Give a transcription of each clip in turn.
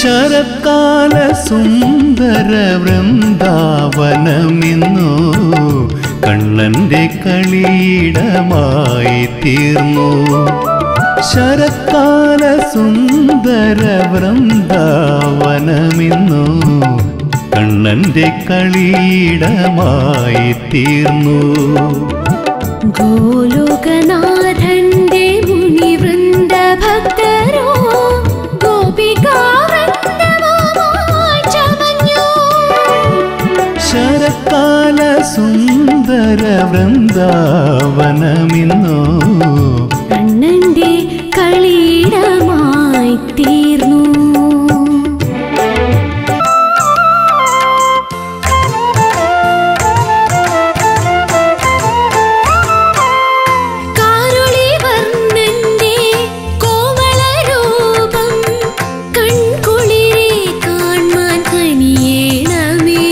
ശരത്കാല സുന്ദര വൃന്ദാവനമിന്നു കണ്ണന്റെ കളിയിടമായി തീർന്നു ശരത്കാല സുന്ദര വൃന്ദാവനമിന്നു കണ്ണന്റെ കളിയിടമായി തീർന്നു ഗോലോകനാഥന്റെ മുനിവൃന്ദ ഭക്തരോ ഗോപികാവൃന്ദമായി ചമഞ്ഞു ശരത്കാല സുന്ദര വൃന്ദാവനമിന്നു കണ്ണന്റെ കളിയിടമായി തീർന്നു കാരുളിവർണ്ണന്റെ കോമളരൂപം കൺകുളിരെ കാൺമാൻ കനിയേണമേ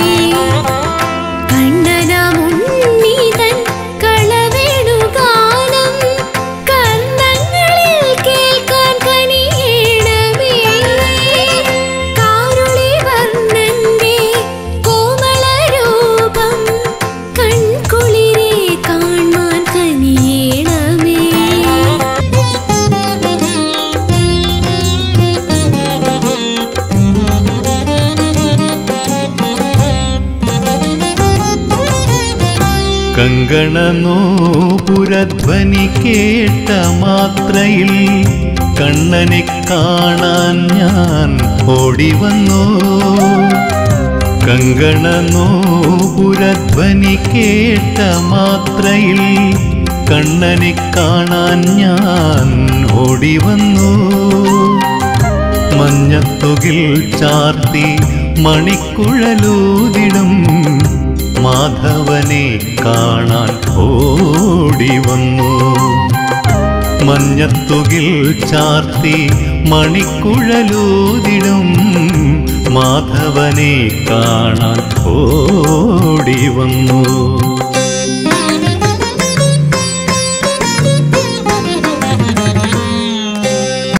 കണ്ണനമുണ്ണീതൻ കളവേണുഗാനം കർണങ്ങളിൽ കേൾക്കാൻ കനിയേണമേ കാരുളിവർണ്ണന്റെ കോമളരൂപം കൺകുളിരെ കാൺമാൻ കനിയേണമേ കങ്കണനോപുരധ്വനി കേട്ട മാത്രയിൽ കണ്ണനെ കാണാൻ ഞാൻ ഓടി വന്നു കങ്കണനോപുരധ്വനി കേട്ട മാത്രയിൽ കണ്ണനെ കാണാൻ ഞാൻ ഓടി വന്നു മഞ്ഞത്തുകിൽ ചാർത്തി മണിക്കുഴലൂതിടും മാധവനെ കാണാൻ ഓടി വന്നു മഞ്ഞത്തുകിൽ ചാർത്തി മണിക്കുഴലൂതിടും മാധവനെ കാണാൻ ഓടി വന്നു